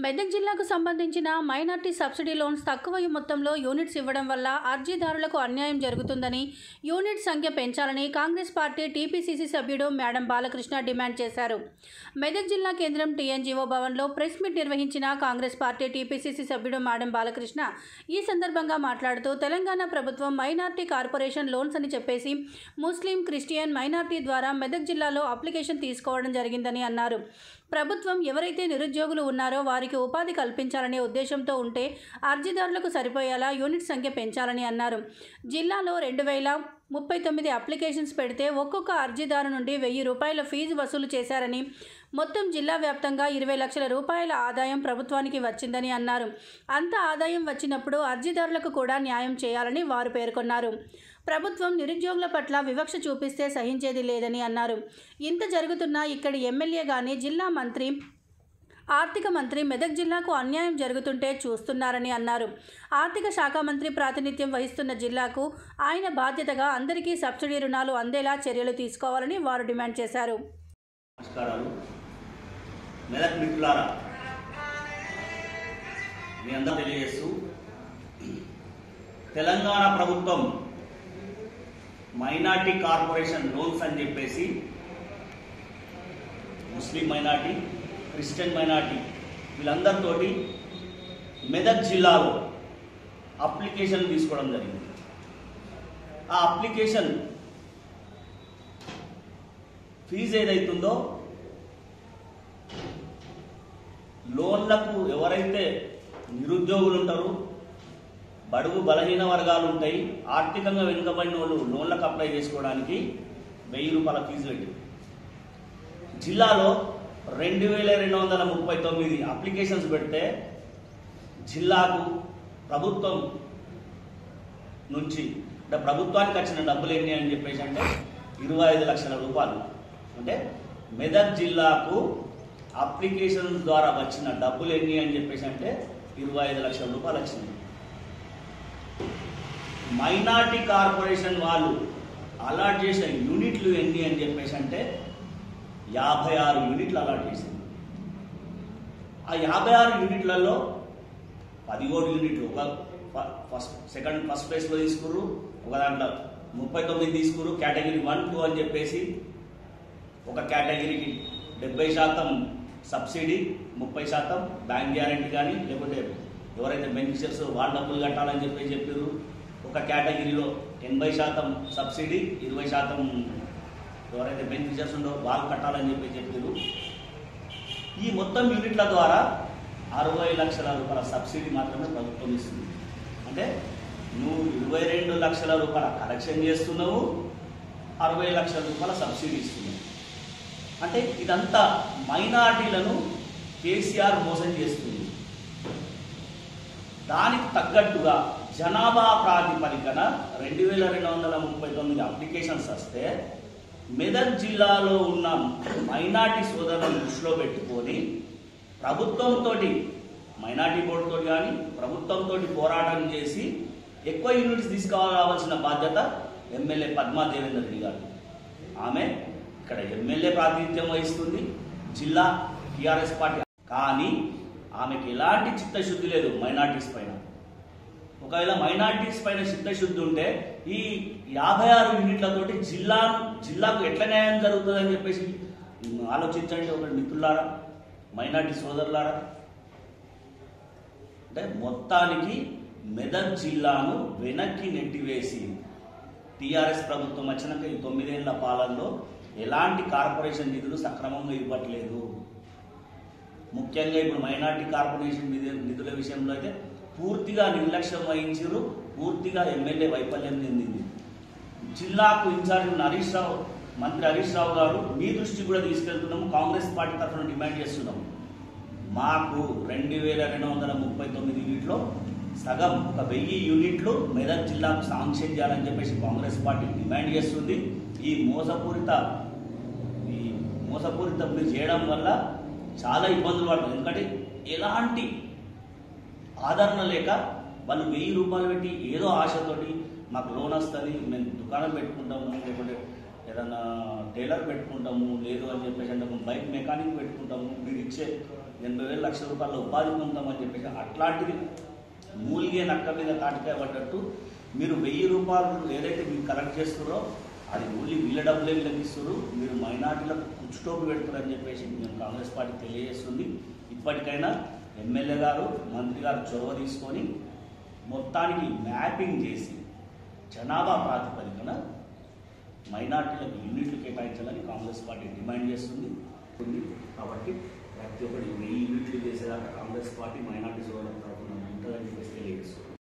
మెదక్ జిల్లాకు సంబంధించిన minority subsidy loans తక్కువ మొత్తంలో యూనిట్స్ ఇవ్వడం వల్ల అర్జీదారులకు అన్యాయం జరుగుతుందని యూనిట్ సంఖ్య పెంచాలని కాంగ్రెస్ పార్టీ టీపీసీసీ సభ్యుడు మేడం బాలకృష్ణ డిమాండ్ చేశారు మెదక్ జిల్లా కేంద్రం టీఎన్జీఓ భవన్లో ప్రెస్ మీట్ నిర్వహించిన కాంగ్రెస్ పార్టీ టీపీసీసీ సభ్యుడు మేడం బాలకృష్ణ ఈ సందర్భంగా మాట్లాడుతూ తెలంగాణ ప్రభుత్వం మైనార్టీ కార్పొరేషన్ లోన్స్ అని చెప్పేసి ముస్లిం క్రిస్టియన్ మైనార్టీ ద్వారా మెదక్ జిల్లాలో అప్లికేషన్ తీసుకోవడం జరిగిందని అన్నారు ప్రభుత్వం ఎవరైతే నిరుద్యోగులు ఉన్నారో వారికి ఉపాధి కల్పించాలనే ఉద్దేశంతో ఉంటే అర్జీదారులకు సరిపోయేలా యూనిట్ సంఖ్య పెంచాలని అన్నారు జిల్లాలో రెండు వేల ముప్పై తొమ్మిది అప్లికేషన్స్ పెడితే ఒక్కొక్క అర్జీదారు నుండి వెయ్యి రూపాయల ఫీజు వసూలు చేశారని మొత్తం జిల్లా వ్యాప్తంగా ఇరవై లక్షల రూపాయల ఆదాయం ప్రభుత్వానికి వచ్చిందని అన్నారు అంత ఆదాయం వచ్చినప్పుడు అర్జీదారులకు కూడా న్యాయం చేయాలని వారు పేర్కొన్నారు ప్రభుత్వం నిరుద్యోగుల పట్ల వివక్ష చూపిస్తే సహించేది లేదని అన్నారు ఇంత జరుగుతున్నా ఇక్కడి ఎమ్మెల్యే కానీ జిల్లా మంత్రి ఆర్థిక మంత్రి మెదక్ జిల్లాకు అన్యాయం జరుగుతుంటే చూస్తున్నారని అన్నారు ఆర్థిక శాఖ మంత్రి ప్రాతినిధ్యం వహిస్తున్న జిల్లాకు ఆయన బాధ్యతగా అందరికీ సబ్సిడీ రుణాలు అందేలా చర్యలు తీసుకోవాలని వారు డిమాండ్ చేశారు నమస్కారాలు మెదక్ మిత్రులారా మీ అందరూ తెలియజేస్తూ తెలంగాణ ప్రభుత్వం మైనార్టీ కార్పొరేషన్ లోన్స్ అని చెప్పేసి ముస్లిం మైనార్టీ క్రిస్టియన్ మైనార్టీ వీళ్ళందరితోటి మెదక్ జిల్లాలో అప్లికేషన్ తీసుకోవడం జరిగింది ఆ అప్లికేషన్ ఫీజు ఏదైతుందో లోన్లకు ఎవరైతే నిరుద్యోగులు ఉంటారో బడుగు బలహీన వర్గాలు ఉంటాయి ఆర్థికంగా వెనుకబడిన వాళ్ళు లోన్లకు అప్లై చేసుకోవడానికి వెయ్యి రూపాయల ఫీజు పెట్టి జిల్లాలో రెండు వేల రెండు వందల ముప్పై తొమ్మిది అప్లికేషన్స్ పెడితే జిల్లాకు ప్రభుత్వం నుంచి అంటే ప్రభుత్వానికి వచ్చిన డబ్బులు ఎన్ని అని చెప్పేసి అంటే ఇరవై ఐదు లక్షల రూపాయలు అంటే మెదక్ జిల్లాకు అప్లికేషన్ ద్వారా వచ్చిన డబ్బులు ఎన్ని అని చెప్పేసి అంటే ఇరవై ఐదు లక్షల రూపాయలు వచ్చినాయి మైనార్టీ కార్పొరేషన్ వాళ్ళు అలాట్ చేసిన యూనిట్లు ఎన్ని అని చెప్పేసి అంటే యాభై ఆరు యూనిట్లు అలాట్ చేసింది ఆ యాభై ఆరు యూనిట్లలో పదిహేడు యూనిట్లు ఒక ఫ- ఫస్ట్ సెకండ్ ఫస్ట్ ప్లేస్లో తీసుకుర్రు ఒక దాంట్లో ముప్పై తొమ్మిది తీసుకుర్రు కేటగిరీ వన్ టూ అని చెప్పేసి ఒక కేటగిరీకి డెబ్బై శాతం సబ్సిడీ ముప్పై శాతం బ్యాంక్ గ్యారంటీ కానీ లేకపోతే ఎవరైతే బెనిఫిషియర్స్ వాళ్ళ డబ్బులు కట్టాలని చెప్పి చెప్పారు ఒక కేటగిరీలో ఎనభై శాతం సబ్సిడీ ఇరవై శాతం ఎవరైతే బెనిఫిషియర్స్ ఉండో వాళ్ళు కట్టాలని చెప్పి చెప్పారు ఈ మొత్తం యూనిట్ల ద్వారా అరవై లక్షల రూపాయల సబ్సిడీ మాత్రమే ప్రభుత్వం ఇస్తుంది అంటే నువ్వు ఇరవై రెండు లక్షల రూపాయల కలెక్షన్ చేస్తున్నావు అరవై లక్షల రూపాయల సబ్సిడీ ఇస్తున్నావు అంటే ఇదంతా మైనార్టీలను కేసీఆర్ మోసం చేస్తుంది దానికి తగ్గట్టుగా జనాభా ప్రాతిపదికన రెండు వేల రెండు వందల ముప్పై తొమ్మిది అప్లికేషన్స్ వస్తే మెదక్ జిల్లాలో ఉన్న మైనార్టీ సోదరులను దృష్టిలో పెట్టుకొని ప్రభుత్వంతో మైనార్టీ బోర్డుతో కానీ ప్రభుత్వంతో పోరాటం చేసి ఎక్కువ యూనిట్స్ తీసుకురావాల్సిన బాధ్యత ఎమ్మెల్యే పద్మా దేవేందర్ రెడ్డి గారు ఆమె ఇక్కడ ఎమ్మెల్యే ప్రాతినిధ్యం వహిస్తుంది జిల్లా టీఆర్ఎస్ పార్టీ కానీ ఆమెకి ఎలాంటి చిత్తశుద్ధి లేదు మైనార్టీస్ పైన ఒకవేళ మైనార్టీస్ పైన చిత్తశుద్ధి ఉంటే ఈ యాభై ఆరు యూనిట్లతోటి జిల్లా జిల్లాకు ఎట్లా న్యాయం జరుగుతుందని చెప్పేసి ఆలోచించండి ఒక మిత్రులారా మైనార్టీ సోదరులారా అంటే మొత్తానికి మెదక్ జిల్లాను వెనక్కి నెట్టివేసి టీఆర్ఎస్ ప్రభుత్వం వచ్చినాక ఈ తొమ్మిదేళ్ల పాలనలో ఎలాంటి కార్పొరేషన్ నిధులు సక్రమంగా ఇవ్వట్లేదు ముఖ్యంగా ఇప్పుడు మైనార్టీ కార్పొరేషన్ నిధు- నిధుల విషయంలో అయితే పూర్తిగా నిర్లక్ష్యం వహించారు పూర్తిగా ఎమ్మెల్యే వైఫల్యం చెందింది జిల్లాకు ఇన్ఛార్జ్ ఉన్న హరీష్ రావు మంత్రి హరీష్ రావు గారు మీ దృష్టి కూడా తీసుకెళ్తున్నాము కాంగ్రెస్ పార్టీ తరఫున డిమాండ్ చేస్తున్నాము మాకు రెండు వేల రెండు వందల ముప్పై తొమ్మిది యూనిట్లో సగం ఒక వెయ్యి యూనిట్లు మెదక్ జిల్లాకు శాంక్షన్ చేయాలని చెప్పేసి కాంగ్రెస్ పార్టీ డిమాండ్ చేస్తుంది ఈ మోసపూరిత ఈ మోసపూరిత మీరు చేయడం వల్ల చాలా ఇబ్బందులు పడుతుంది ఎందుకంటే ఎలాంటి ఆదరణ లేక వాళ్ళు వెయ్యి రూపాయలు పెట్టి ఏదో ఆశతోటి మాకు లోన్ వస్తుంది మేము దుకాణం పెట్టుకుంటాము లేకుంటే ఏదన్నా టైలర్ పెట్టుకుంటాము లేదు అని చెప్పేసి అంటే ఒక బైక్ మెకానిక్ పెట్టుకుంటాము మీరు ఇచ్చే ఎనభై వేల లక్షల రూపాయల ఉపాధి పొందామని చెప్పేసి అట్లాంటిది మూలిగే నక్క మీద కాటికాయ పడ్డట్టు మీరు వెయ్యి రూపాయలు ఏదైతే మీరు కలెక్ట్ చేస్తారో అది ఓన్లీ వీళ్ళ డబ్బులే వీళ్ళకి ఇస్తారు మీరు మైనార్టీలకు కుచ్చుటోపు పెడతారని చెప్పేసి మేము కాంగ్రెస్ పార్టీ తెలియజేస్తుంది ఇప్పటికైనా ఎమ్మెల్యే గారు మంత్రి గారు చొరవ తీసుకొని మొత్తానికి మ్యాపింగ్ చేసి జనాభా ప్రాతిపదికన మైనార్టీలకు యూనిట్లు కేటాయించాలని కాంగ్రెస్ పార్టీ డిమాండ్ చేస్తుంది ఉంది. కాబట్టి ప్రతి ఒక్కటి వెయ్యి యూనిట్లు చేసేదాకా కాంగ్రెస్ పార్టీ మైనార్టీ సోదరుల తరఫున ఉంటుందని చెప్పేసి తెలియజేస్తుంది